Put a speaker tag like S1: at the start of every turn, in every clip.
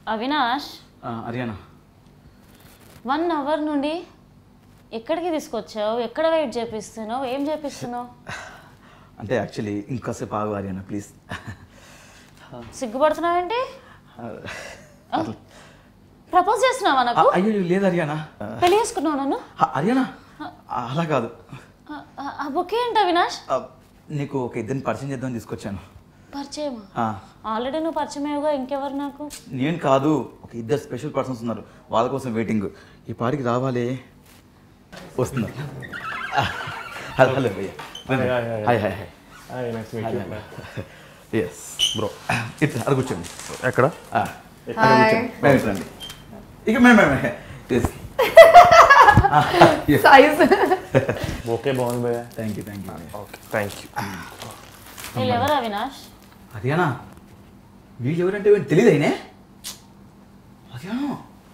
S1: Avinash
S2: Haryana
S1: one hour నుండి ఎక్కడికి తీసుకొచ్చావు ఎక్కడ వెయిట్ చేపిస్తున్నావు ఏం చేపిస్తున్నావు
S2: అంటే యాక్చువల్లీ ఇంకాసేపు ఆగు హర్యానా ప్లీజ్
S1: సిగ్గుపడుతున్నావేంటి ప్రపోజ్ చేస్తున్నావా నాకు
S2: అయ్యో లేదు హర్యానా
S1: పెళ్లి చేసుకున్నావు నన్ను
S2: హ- హర్యానా అలా కాదు
S1: ఆ- ఆ- ఆ బొకే ఏంటి అవినాష్
S2: ఆ, నీకు ఒక ఇద్దరిని పరిచయం చేద్దామని తీసుకొచ్చాను
S1: పరిచయమా
S2: ఆ,
S1: ఆల్రెడీ నువ్వు పరిచయమేవుగా ఇంకెవరు నాకు
S2: నేను కాదు ఒక ఇద్దరు స్పెషల్ పర్సన్స్ ఉన్నారు వాళ్ళ కోసం వెయిటింగ్ ఈ పాటికి రావాలి వస్తున్నారు ఆ, హలో హలో భయ్య hi hi hi yes bro ఇట్లా అది కూర్చోండి
S3: ఎక్కడ
S2: ఆ, ఇక్కడ కూర్చోండి మేడం ఇట్లా రండి ఇక madam madam yes
S4: size
S3: okay బాగుంది భయ్యా
S2: thank you thank you
S3: okay thank you
S1: వీళ్ళు ఎవరు అవినాష్
S2: అదేనా వీళ్ళు ఎవరంటే వీళ్ళు తెలియదు అయినే అదేనా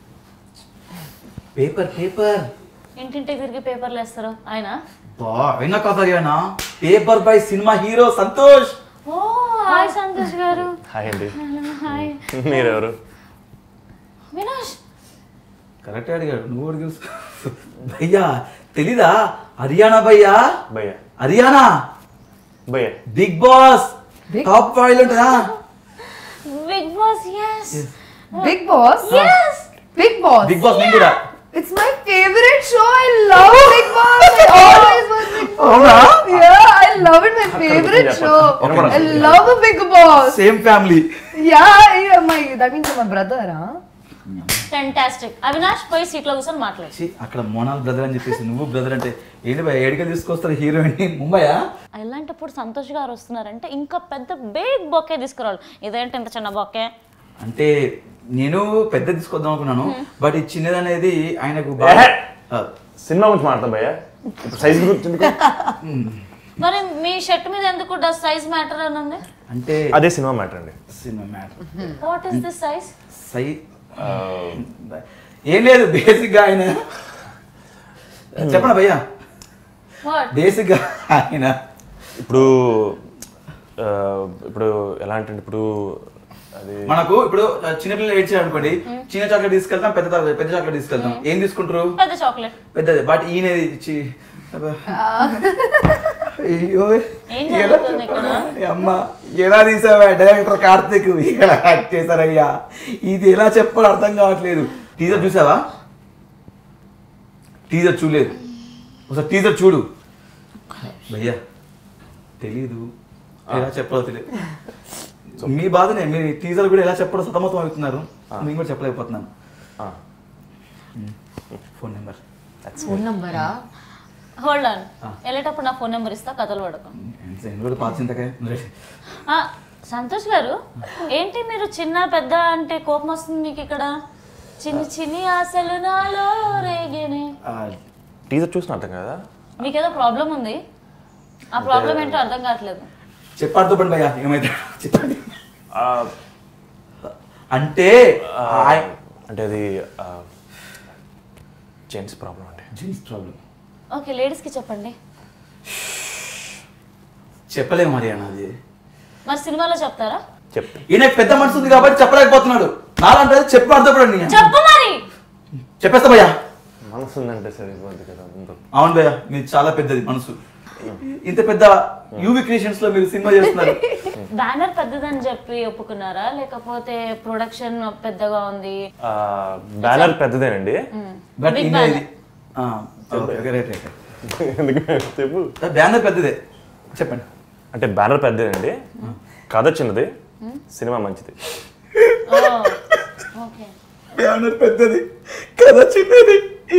S2: పేపర్ పేపర్
S1: ఇంటింటికి తిరిగి పేపర్లు వేస్తారు ఆయన
S2: బా అయినా కాదు అదేనా paper bye cinema hero Santosh
S1: oh hi Santosh garu
S3: hi అండి
S1: హాయ్
S3: మీరెవరు
S1: అవినాష్
S2: కరెక్ట్ అడిగాడు నువ్వు కూడా తెలుసు భయ్యా తెలీదా హర్యానా భయ్యా
S3: భయ్యా
S2: హర్యానా
S3: భయ్యా
S2: Big Boss
S4: Big-
S2: top five ఉంటుందా
S1: Big Boss yes
S4: Big Boss
S1: yes
S4: Big Boss
S2: Big Boss నేను కూడా
S4: It's my favorite show. I love Big Boss. I always was Big Boss.
S2: అవునా?
S4: Yeah, I love it. My favorite show.
S2: Okay.
S4: I love a Big Boss.
S2: Same family
S4: Yeah, yeah, my that means you're my brother, huh?
S1: Fantastic Avinash పోయి సీట్లో కూర్చొని మాట్లాడు
S2: అక్కడ Monal brother అని చెప్పేసి నువ్వు brother అంటే ఏంటి భయ ఏడికలు తీసుకొస్తారు హీరోయిన్ ముంబయా
S1: ఇలాంటప్పుడు సంతోష్ గారు వస్తున్నారంటే ఇంకా పెద్ద బిగ్ బొకే తీసుకురావాలి ఇదేంటి ఇంత చిన్న బొకే
S2: అంటే నేను పెద్ద తీసుకొద్దాం అనుకున్నాను బట్ ఈ చిన్నది అనేది ఆయనకు బాగా ఆ,
S3: సినిమా గురించి మాట్లాడతా భయ్యా ఇప్పుడు సైజ్ గురించి ఎందుకు?
S1: మరి మీ షర్ట్ మీద ఎందుకు డస్ సైజ్ మ్యాటర్ అని ఉంది
S2: అంటే
S3: అదే సినిమా మ్యాటర్ అండి
S2: cinema matter
S1: what is this size
S2: సై ఏం లేదు బేసిక్ గా ఆయన చెప్పండి భయ్యా
S1: వాట్
S2: బేసిక్ గా ఆయన
S3: ఇప్పుడు ఆ, ఇప్పుడు ఎలా అంటే ఇప్పుడు అది
S2: మనకు ఇప్పుడు చిన్నపిల్లలు ఏడ్చారు అనుకోండి చిన్న చాక్లెట్ తీసుకెళ్తాం పెద్ద చాక్లెట్ పెద్ద చాక్లెట్ తీసుకెళ్తాం ఏం తీసుకుంటారు
S1: పెద్ద చాక్లెట్
S2: పెద్దది బట్ ఈయన ఇచ్చి అబ్బా. అయ్యో
S1: ఏం
S2: ఎలా
S1: జరుగుతుంది ఇక్కడ?
S2: చెప్పాలి? అమ్మ ఎలా తీసావా డైరెక్టర్ కార్తిక్ ఎలా యాక్ట్ చేశారయ్యా ఇది ఎలా చెప్పాలో అర్థం కావట్లేదు టీజర్ చూసావా టీజర్ చూడలేదు ఒకసారి టీజర్ చూడు భయ్యా తెలీదు ఎలా చెప్పాలో తెలియదు మీ బాధనే మీ టీజర్ కూడా ఎలా చెప్పాలో సతమతం అవుతున్నారు నేను కూడా చెప్పలేకపోతున్నాను
S3: ఆ,
S2: phone number
S4: Phone number, ah?
S1: Hold on వెళ్ళేటప్పుడు నా ఫోన్ నెంబర్ ఇస్తా కథలు పడకు
S2: కూడా పాత చింతకాయ
S1: ఆ, సంతోష్ గారు ఏంటి మీరు చిన్న పెద్ద అంటే కోపం వస్తుంది మీకు ఇక్కడ చిన్ని చిన్ని ఆశలు నాలో రేగేనే
S3: టీజర్ చూసిన అర్థం కదా
S1: మీకేదో ప్రాబ్లం ఉంది ఆ ప్రాబ్లం ఏంటో అర్థం కావట్లేదు
S2: చెప్పాడుతో పడి భయ్యా ఏమైతే చెప్పండి
S3: ఆ,
S2: అంటే
S3: ఆ, అంటే అది జెంట్స్ ప్రాబ్లం అండి
S2: జీన్స్ ప్రాబ్లం
S1: ఓకే లేడీస్కి చెప్పండి
S2: చెప్పలేము మరి అన్నది
S1: మరి సినిమాలో చెప్తారా
S3: చెప్తా
S2: ఈయన పెద్ద మనసు ఉంది కాబట్టి చెప్పలేకపోతున్నాడు నాలంటే చెప్పాడుతో పడి
S1: చెప్పు మరి
S2: చెప్పేస్తా భయ్యా
S3: మనసు ఉందంటే సరిపోద్ది కదా ముందు
S2: అవును భయ్యా మీరు చాలా పెద్దది మనసు ఇంత పెద్ద యూవి క్రియేషన్స్ లో మీరు సినిమా చేస్తున్నారు
S1: బ్యానర్ పెద్దదని చెప్పి ఒప్పుకున్నారా లేకపోతే ప్రొడక్షన్ పెద్దగా ఉంది
S3: బ్యానర్ పెద్దదేనండి
S2: బట్
S1: Big
S2: ఈయన
S1: banner.
S2: ఇది రైట్ రైట్
S3: ఎందుకు చెప్పు
S2: బ్యానర్ పెద్దదే చెప్పండి
S3: అంటే బ్యానర్ పెద్దదండి కథ చిన్నది సినిమా మంచిది
S1: ఓ ఓకే
S2: బ్యానర్ పెద్దది కథ చిన్నది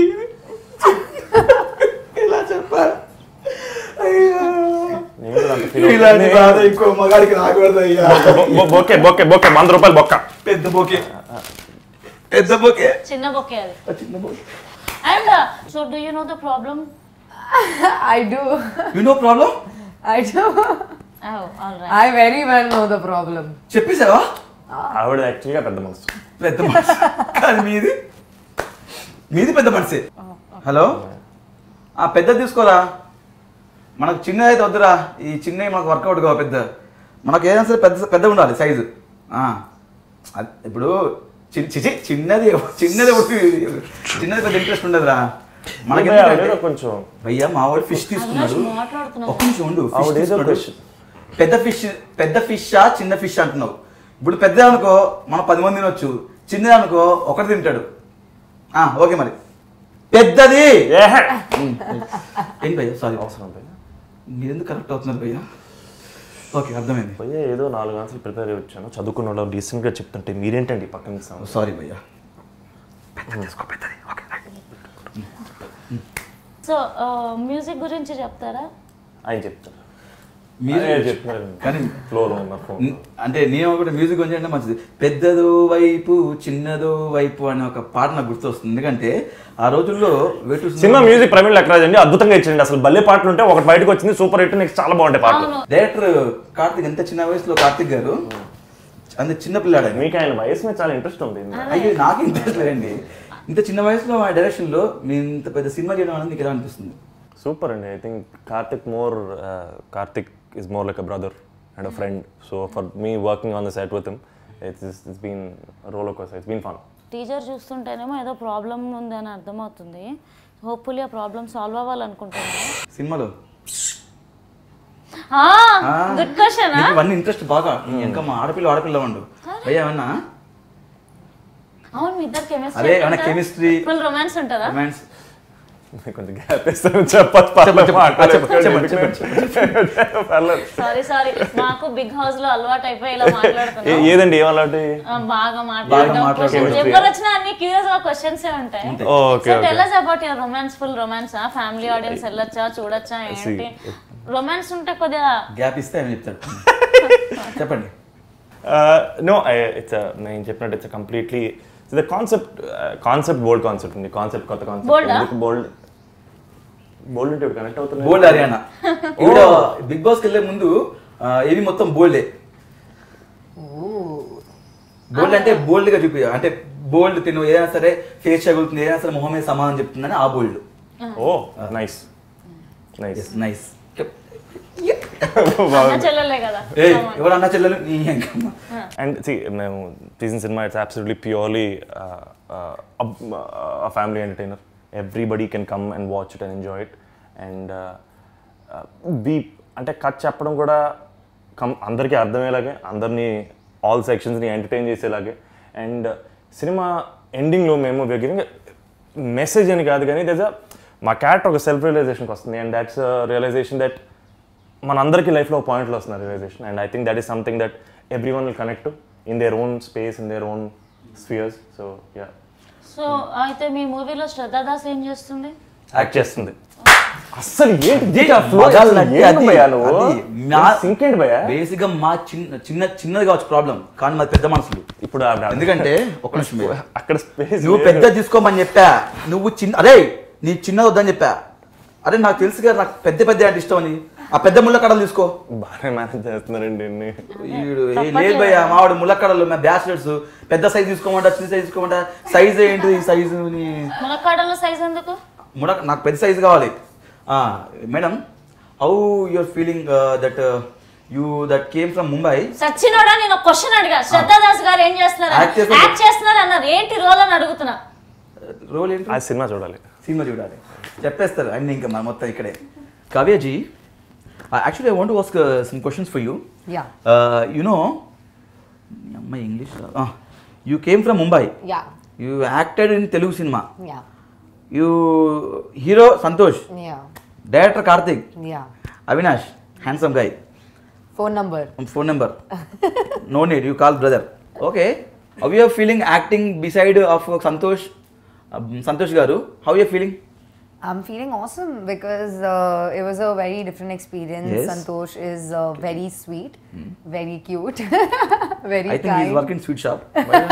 S2: ఎలా చెప్పాలి అయ్యో
S3: నేను కూడా అంత feel
S2: ఇలాంటి బాధ
S3: అవుతుంది.
S2: ఇంకో మగాడికి రాకూడదు అయ్యా
S3: బొ- బొ- బొకే బొకే బొకే వంద రూపాయలు బొక్క
S2: పెద్ద బోకే పెద్ద బోకే
S1: చిన్న బొకే అది
S2: చిన్న bouquet
S1: and so do you know the problem
S4: I do.
S2: You know problem
S4: I do.
S1: All right
S4: I very well know the problem.
S2: చెప్పేసావా
S3: ఆవిడ యాక్చువల్గా పెద్ద మనసు
S2: పెద్ద మనసు కానీ మీది మీది పెద్ద మనసే హలో ఆ పెద్ద తీసుకోరా మనకు చిన్నది అయితే వద్దురా ఈ చిన్నవి మనకు వర్కౌట్ కావు పెద్ద మనకు ఏదైనా సరే పెద్ద పెద్ద ఉండాలి సైజు ఇప్పుడు చి- చి- చి, చిన్నది చిన్నది ఒకటి చిన్నది పెద్ద ఇంట్రెస్ట్ ఉండదురా మనకి
S3: భయ్యా,
S2: ఎందుకంటే-
S3: అదేదో కొంచెం
S2: భయ్యా మా వాడు ఫిష్ తీసుకున్నాడు
S1: అవినాష్ మాట్లాడుతున్నావు.
S2: ఒక్క నిమిషం ఉండు fish
S3: ఆవిడ ఏదో
S2: తీసుకున్నాడు.
S3: question.
S2: పెద్ద ఫిష్ పెద్ద ఫిషా చిన్న ఫిష్ అంటున్నావు ఇప్పుడు పెద్ద అనుకో మనం పది మంది తినొచ్చు చిన్నది అనుకో ఒకటి తింటాడు ఆ, ఓకే మరి పెద్దది
S3: ఏహే!
S2: ఏంటి భయ్యా సారీ
S3: అవసరం భయ్యా
S2: మీరు ఎందుకు కరెక్ట్ అవుతున్నారు భయ్యా ఓకే అర్థమైంది
S3: భయ్యా ఏదో నాలుగు ఆన్సర్లు ప్రిపేర్ అయ్యి వచ్చాను చదువుకున్న వాళ్ళు డీసెంట్గా చెప్తుంటే మీరేంటండి పక్కన ఇస్తాను
S2: సారీ భయ్యా పెద్దది తీసుకో పెద్దది ఓకే
S1: సో మ్యూజిక్ గురించి చెప్తారా
S3: ఆయన చెప్తారు
S2: మీరు
S3: ఆయన చెప్తున్నారు
S2: కానీ
S3: ఫ్లోర్ ఉన్న ఫోన్
S2: న్- అంటే నేను ఒకటి మ్యూజిక్ గురించి అంటే మంచిది పెద్దదో వైపు చిన్నదో వైపు అనే ఒక పాట నాకు గుర్తొస్తుంది ఎందుకంటే ఆ రోజుల్లో వేటు
S3: సినిమా మ్యూజిక్ ప్రవీణ్ లక్రాజ్ అండి అద్భుతంగా ఇచ్చింది అసలు భలే పాటలు ఉంటే ఒకటి బయటకు వచ్చింది సూపర్ హిట్ నెక్స్ట్ చాలా బాగుంటాయి పాటలు
S1: అవును
S2: డైరెక్టర్ కార్తిక్ ఎంత చిన్న వయసులో కార్తిక్ గారు అంత చిన్న పిల్లాడు ఆయన
S3: మీకు ఆయన వయసు మీద చాలా ఇంట్రెస్ట్ ఉంది
S2: అయ్యో నాకు ఇంట్రెస్ట్ లేదండి ఇంత చిన్న వయసులో ఆ డైరెక్షన్ లో మీ ఇంత పెద్ద సినిమా చేయడం అనేది మీకు ఎలా అనిపిస్తుంది
S3: సూపర్ అండి I think Karthik more Karthik is more like a brother and a friend so for me working on the set with him it's it's been roller coaster it's been fun
S1: teacher చూస్తుంటేనేమో ఏదో problem ఉంది అని అర్థమవుతుంది hopefully ఆ problem solve అవ్వాలనుకుంటున్నాను
S2: సినిమాలో
S1: good question
S2: నీకు ఇవన్నీ interest బాగా ఇంకా మా ఆడపిల్ల ఆడపిల్ల ఉండు అయ్యా ఏమన్నా
S1: అవును మీ ఇద్దరు
S2: అదే, ఏమన్నా
S1: కెమిస్ట్రీ
S2: chemistry-
S1: ఫుల్ రొమాన్స్ ఉంటుందా
S2: రొమాన్స్
S3: కొంచెం గ్యాప్ ఇస్తాను చెప్పచ్చు పర్లేదు,
S2: చెప్పండి,
S3: మాట్లాడండి.
S2: చెప్పండి,
S3: పర్లేదు.
S1: సారీ సారీ మాకు బిగ్ హౌస్ లో అలవాటు అయిపోయి ఇలా
S3: ఏ-
S1: మాట్లాడుతున్నాం
S3: ఏదండి ఏం అలాంటి
S1: ఆ, బాగా
S2: బాగా
S1: మాట్లాడడం
S2: మాట్లాడడం.
S1: questions. ఎవరు వచ్చినా అన్ని క్యూరియస్ గా క్వశ్చన్స్ ఏ ఉంటాయి
S3: okay
S1: so
S3: okay
S1: tell us about your romance full romance family audience వెళ్ళొచ్చా చూడొచ్చా ఏంటి రొమాన్స్ ఉంటే కొద్దిగా
S2: గ్యాప్ ఇస్తే ఆయన చెప్తాడు చెప్పండి
S3: నో ఇట్స్ నేను చెప్పినట్టు it's completely the concept concept bold concept ఉంది కాన్సెప్ట్ కొత్త
S1: Bold ఆ?
S3: కాన్సెప్ట్ బోల్డ్ బోల్డ్ అంటే కనెక్ట్ అవుతుంది
S2: బోల్డ్ హర్యానా ఈవిడ బిగ్ బాస్ కి వెళ్ళే ముందు ఆ, ఏవి మొత్తం బోల్డే బోల్డ్ అంటే బోల్డ్ గా చూపి అంటే బోల్డ్ తిను ఏదైనా సరే ఫేస్ చగులుతుంది ఏదైనా సరే మొహం మీద సమానం చెప్తుందని ఆ bold
S3: oh nice nice
S2: nice
S1: అన్న చెల్లెలే కదా
S2: ఏ ఎవరు అన్న చెల్లెలు నీ ఎంకమ్మ.
S3: అండ్ సి మేము తీసిన సినిమా it's absolutely purely a family entertainer everybody can come and watch it and enjoy it and be అంటే కట్ చెప్పడం కూడా కమ్ అందరికీ అర్థమయ్యేలాగే అందరినీ ఆల్ సెక్షన్స్ని ఎంటర్టైన్ చేసేలాగే అండ్ సినిమా ఎండింగ్లో మేము గివింగ్ మెసేజ్ అని కాదు కానీ దెస్ మా క్యారెక్టర్ ఒక సెల్ఫ్ రియలైజేషన్కి వస్తుంది అండ్ దాట్స్ రియలైజేషన్ దట్ మనందరికీ లైఫ్లో పాయింట్లో వస్తున్నారు realization and I think that is something that every one will connect in their own space in their own spheres so yeah
S1: so అయితే మీ మూవీలో శ్రద్ధాదాస్ ఏం చేస్తుంది
S3: యాక్ట్ చేస్తుంది అస్సలు ఏంటి
S2: మగాళ్ళంటే అది- అది మా-
S3: సింక్ ఏంటి భయ్యా
S2: బేసిక్ గా మా చిన్న చిన్న చిన్నది కావచ్చు ప్రాబ్లం కానీ మాది పెద్ద మనసులు
S3: ఇప్పుడు ఆవిడ-
S2: ఎందుకంటే ఒక నిమిషం భయ్యా.
S3: అక్కడ స్పేస్
S2: నువ్వు పెద్ద తీసుకోమని చెప్పా నువ్వు చిన్న అరే నీ చిన్నది వద్దని చెప్పా అరే నాకు తెలుసు కదా నాకు పెద్ద పెద్ద అంటే ఇష్టం అని ఆ పెద్ద ముళ్ళకడలు తీసుకో
S3: బాగానే మేనేజ్ చేస్తున్నారండి ఇన్ని
S2: ఈడు ఏ లేదు భయ్యా మావాడు ముళ్ళకడలు మా బ్యాచిలర్స్ పెద్ద సైజ్ తీసుకోమంటా చిన్న సైజ్ తీసుకోమంటా సైజ్ ఏంటి ఈ సైజు
S1: ములక్కాడలో సైజ్ ఎందుకు
S2: మునక్ నాకు పెద్ద సైజు కావాలి madam how your feeling that you that came from Mumbai
S1: సచ్చినోడా నేను ఒక క్వశ్చన్ అడిగా శ్రద్ధాదాస్ గారు ఏం చేస్తున్నారు
S2: Act చేస్తున్నారు.
S1: యాక్ట్ చేస్తున్నారు అన్నారు ఏంటి రోల్ అని అడుగుతున్నా
S2: రోల్ ఏంటి
S3: ఆ సినిమా చూడాలి
S2: సినిమా చూడాలి చెప్పేస్తారు అన్ని ఇంకా మన మొత్తం ఇక్కడే Kavyaji actually I want ask some questions for you
S4: Yeah.
S2: You know అమ్మాయి English you came from Mumbai
S4: Yeah.
S2: You acted in Telugu cinema
S4: Yeah.
S2: You hero Santosh
S4: Yeah.
S2: Director Karthik
S4: Yeah.
S2: Avinash handsome guy
S4: Phone number.
S2: Phone number no need you call brother okay how you're feeling acting beside of Santosh Santosh garu how you're feeling
S4: I'm feeling awesome because uh, it was a very different experience.
S2: Yes.
S4: Santosh is uh, very sweet, very cute, very
S2: I think is
S4: kind.
S2: Work in sweet shop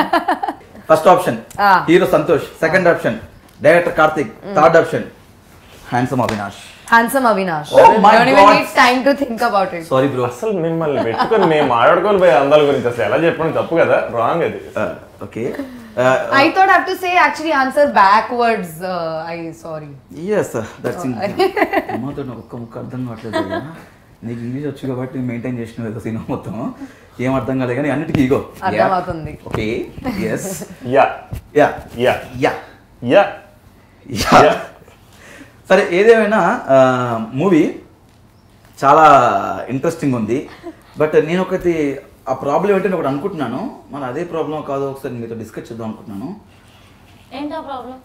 S2: first option
S4: Ah.
S2: Hero Santosh second option director Karthik third option handsome Avinash
S4: Handsome Avinash.
S2: Oh my
S4: Don't even
S2: God.
S4: need time to think about it.
S2: Sorry bro
S3: అసలు మిమ్మల్ని పెట్టుకొని మేము మాట్లాడుకొని పోయి అందాల గురించి అసలు ఎలా చెప్పడం తప్పు కదా రాంగ్ అది
S2: okay
S4: I thought I have to say actually answer backwards. Uh, I sorry.
S2: Yes that's అమ్మతో నాకు ఒక్క ముక్క అర్థం కావట్లేదు భయ్యా. నీకు ఇంగ్లీష్ వచ్చు కాబట్టి మెయింటైన్ చేసిన ఏదో సినిమా మొత్తం ఏం అర్థం కాలేదు కానీ అన్నిటికీ ఇగో
S4: అర్థమవుతుంది.
S2: Okay yes
S3: yeah
S2: yeah
S3: yeah
S2: yeah
S3: yeah
S2: yeah సరే ఏదేమైనా మూవీ చాలా ఇంట్రెస్టింగ్ ఉంది బట్ నేను ఒకటి ఆ ప్రాబ్లం ఏంటంటే ఒకటి అనుకుంటున్నాను మరి అదే ప్రాబ్లం కాదో ఒకసారి మీతో డిస్కస్ చేద్దాం అనుకుంటున్నాను
S1: ఏంటా ప్రాబ్లం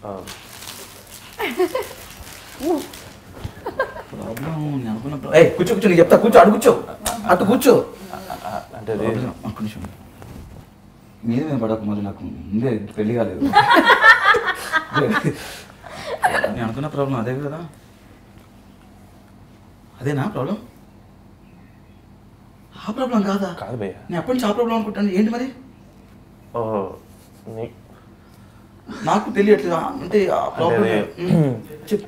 S2: ప్రాబ్లం నేను అనుకున్న ప్రా- ఏయ్ కూర్చో కూర్చో నేను చెప్తా కూర్చో అటు కూర్చో అటు కూర్చో
S3: అంటే అది
S2: ప్రాబ్లం ఒక్క నిమిషం మీద మీద పడక మళ్ళీ నాకు ముందే పెళ్లి కాలేదు నేను అనుకున్న ప్రాబ్లం అదే కదా అదేనా ప్రాబ్లం ఆ ప్రాబ్లం కాదా
S3: కాదు భయ్య
S2: నేను ఎప్పటి నుంచి ఆ ప్రాబ్లం అనుకుంటాను ఏంటి మరి
S3: ఓ, నీ-
S2: నాకు తెలియట్లేదు ఆ- అంటే ఆ ప్రాబ్లం
S3: అదే.
S2: చెప్పు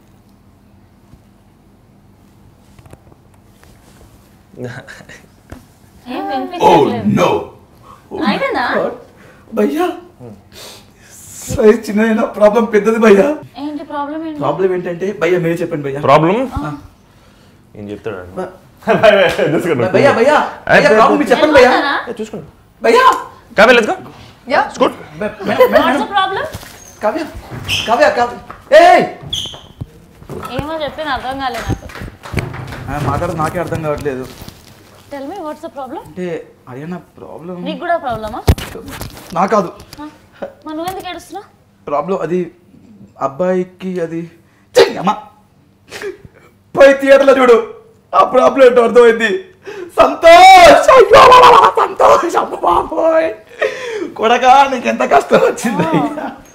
S1: ఏం
S2: ఓ
S1: వినిపించట్లేదు
S2: నో
S1: అయిపోయిందా?
S2: భయ్యా సైజ్ చిన్న ప్రాబ్లం పెద్దది భయ్యా
S1: ఏంటి ప్రాబ్లం ఏంటి
S2: ప్రాబ్లం ఏంటంటే భయ్యా మీరే చెప్పండి భయ్యా
S3: ప్రాబ్లం ఏం చెప్తాడు
S2: బ- భయ్యా భయ్యా
S3: ఏ,
S2: భయ్యా ప్రాబ్లం మీరు చెప్పండి భయ్యా
S1: వెళ్ళిపోతారా?
S3: చూసుకోండి
S2: భయ్యా
S3: Kavya let's go
S4: Yeah.
S3: Scoot
S2: మే- మే- మే-
S1: వాట్స్ ప్రాబ్లం
S2: కావ్య కావ్య కావ్య ఏయ్
S1: ఏమో చెప్పింది అర్థం కాలేదు నాకు
S2: ఆ, మాట్లాడదు నాకే అర్థం కావట్లేదు
S1: టెల్ మీ వాట్స్ ప్రాబ్లం
S2: అంటే అయ్యా ప్రాబ్లం
S1: నీకు కూడా ప్రాబ్లమా
S2: నా కాదు
S1: మరి నువ్వెందుకు ఏడుస్తున్నావు
S2: ప్రాబ్లం అది అబ్బాయికి అది చెయ్యి అమ్మా పోయి థియేటర్లో చూడు ఆ ప్రాబ్లం ఏంటో అర్థమైంది సంతోష్ అయ్యో సంతోష్ అమ్మ బాబోయ్ కొడగా నీకు ఎంత కష్టం వచ్చింది